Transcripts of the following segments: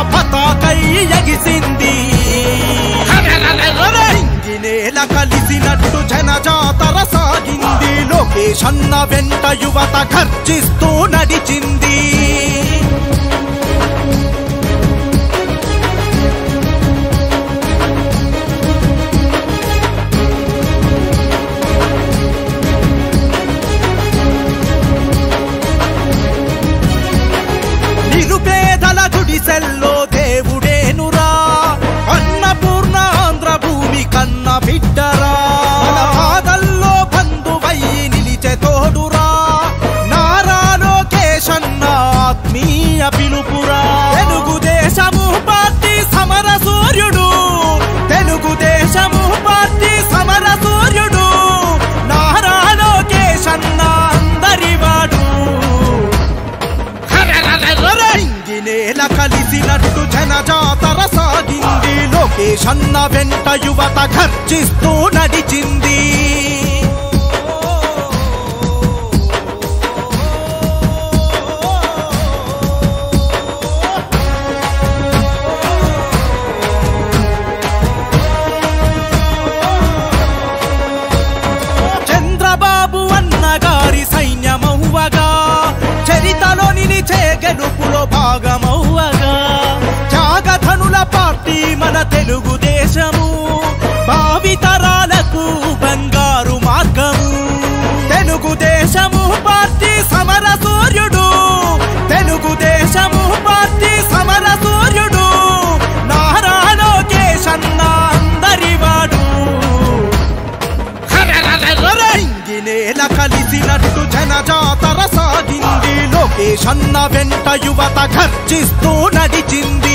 పతాకై ఎగిసింది ఇంగినేల కలిసినట్టు జనజాతర సాగింది లోకేష్ అన్న వెంట యువత ఖర్చిస్తూ నడిచింది నిరుపేదల గుడిసెల్లో దేవుడేనురా అన్నపూర్ణ ఆంధ్ర భూమి కన్న బిడ్డరా మన బాధల్లో బంధువయ్యి నిలిచే తోడురా నారా లోకేశన్న ఆత్మీయ పిలుపురా తెలుగుదేశము పార్టీ సమర సూర్యుడు తెలుగుదేశము పార్టీ సమర సూర్యుడు నారా లోకేశన్న అందరివాడు ఇంగినేల కలిసినట్టు జనజాతర సాగింది లోకేష్ అన్న వెంట యువత ఖర్చిస్తూ నడిచింది చంద్రబాబు అన్నగారి సైన్యమవ్వగా చరితలో నిలిచే గెలుపులో భాగమవ్వగా త్యాగధనుల పార్టీ మన తెలుగుదేశము భావితరాలకు బంగారు మార్గము తెలుగుదేశము పార్టీ సమర సూర్యుడు తెలుగుదేశము పార్టీ సమర సూర్యుడు నారా లోకేష్ అన్న అందరివాడు ఇంగినేల కలిసినట్టు జనజాతర సాగింది లోకేష్ అన్న వెంట యువత ఖర్చిస్తూ నడిచింది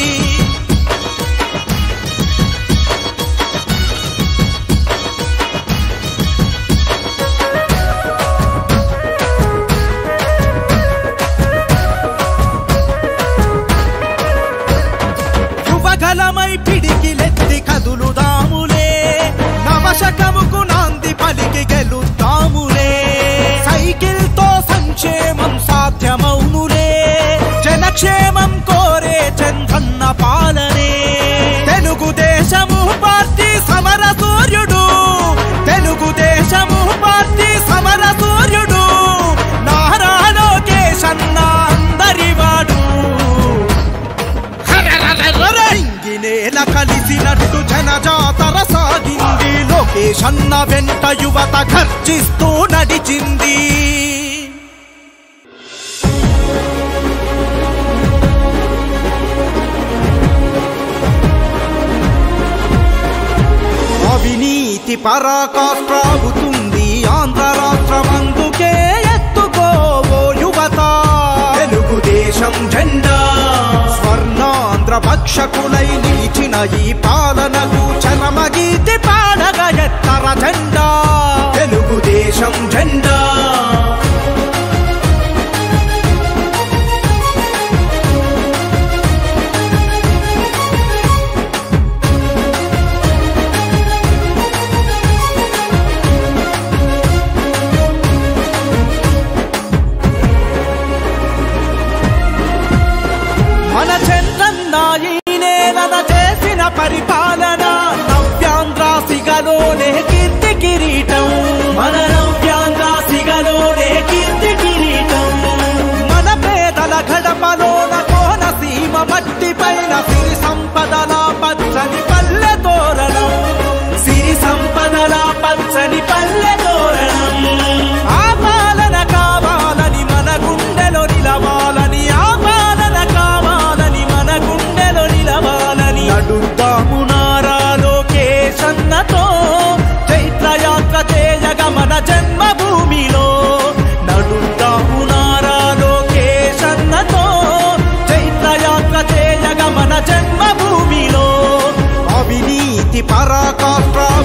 యువగలమై పిడికిలెత్తి కదులుదాములే నవశకముకు నాంది పలికి గెలుద్దాములే సైకిల్ తో సంక్షేమం సాధ్యమౌనులే జనక్షేమం కోరే చంద్రన్న పాలనే తెలుగుదేశము పార్టీ సమర సూర్యుడు తెలుగుదేశము పార్టీ సమర సూర్యుడు నారా లోకేష్ అన్న అందరివాడు ఇంగినేల కలిసినట్టు జనజాతర సాగింది లోకేష్ అన్న వెంట యువత ఖర్చిస్తూ నడిచింది అవినీతి పరాకాష్ట్రాగుతుంది ఆంధ్ర రాష్ట్రమందుకే ఎత్తుకోవో యువత తెలుగుదేశం జెండా స్వర్ణాంధ్ర భక్షకులై నిలిచిన ఈ పాలనకు చరమగీతి పాడగ ఎత్తర జెండా తెలుగుదేశం జెండా మన చంద్రన్న ఈ నేలన చేసిన పరిపాలన నవ్యాంధ్రాసిగలోనే కీర్తి కిరీటం మన నవ్యాంధ్రాసిగలోనే కీర్తి కిరీటం మన పేదల గడపలోన కోనసీమ మట్టి పైన సిరి సంపదల పచ్చని పల్లె తోరణం సిరి సంపదల పచ్చని పల్లె తోరణం ఆ పాలన కావాలని మన గుండెలో నిలవాలని ఆ పాలన కావాలని మన గుండెలో నిలవాలని అడుగుతాము నారా లోకేశన్నతో చైత్రయాత్ర చేయగ మన జన్మభూమిలో నడుద్దాము నారా లోకేశన్నతో చైత్రయాత్ర చేయగ మన జన్మభూమిలో అవినీతి పరాకాష్ట్ర